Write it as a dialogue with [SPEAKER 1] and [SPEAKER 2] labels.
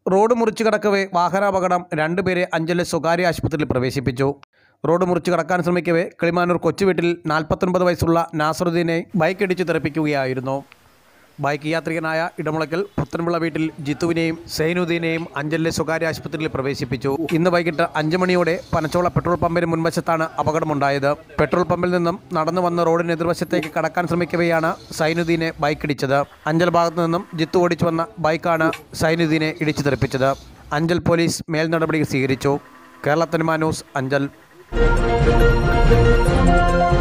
[SPEAKER 1] road മുറിച്ചു കടക്കവേ വാഹനാപകടം രണ്ടുപേരെ അഞ്ചലിലെ സ്വകാര്യ ആശുപത്രിയിൽ പ്രവേശിപ്പിച്ചു റോഡ് മുറിച്ചു കടക്കാൻ ശ്രമിക്കവേ കിളിമാനൂർ കൊച്ചുവീട്ടിൽ നാൽപ്പത്തൊൻപത് വയസ്സുള്ള നാസറുദ്ദീനെ ബൈക്ക് ഇടിച്ച് തെറിപ്പിക്കുകയായിരുന്നു ബൈക്ക് യാത്രികനായ ഇടമുളയ്ക്കൽ പുത്തൻപിള്ള വീട്ടിൽ ജിത്തുവിനെയും സൈനുദ്ദീനെയും അഞ്ചലിലെ സ്വകാര്യ ആശുപത്രിയിൽ പ്രവേശിപ്പിച്ചു ഇന്ന് വൈകിട്ട് അഞ്ച് മണിയോടെ പനച്ചോള പെട്രോൾ പമ്പിന് മുൻവശത്താണ് അപകടമുണ്ടായത് പെട്രോൾ പമ്പിൽ നിന്നും നടന്നു വന്ന റോഡിന് എതിർവശത്തേക്ക് കടക്കാൻ ശ്രമിക്കവെയാണ് സൈനുദ്ദീനെ ബൈക്കിടിച്ചത് അഞ്ചൽ ഭാഗത്തു നിന്നും ജിത്തു ഓടിച്ചു വന്ന ബൈക്കാണ് സൈനുദ്ദീനെ ഇടിച്ചു തെറിപ്പിച്ചത് അഞ്ചൽ പോലീസ് മേൽ നടപടി സ്വീകരിച്ചു കേരള തനിമ ന്യൂസ് അഞ്ചൽ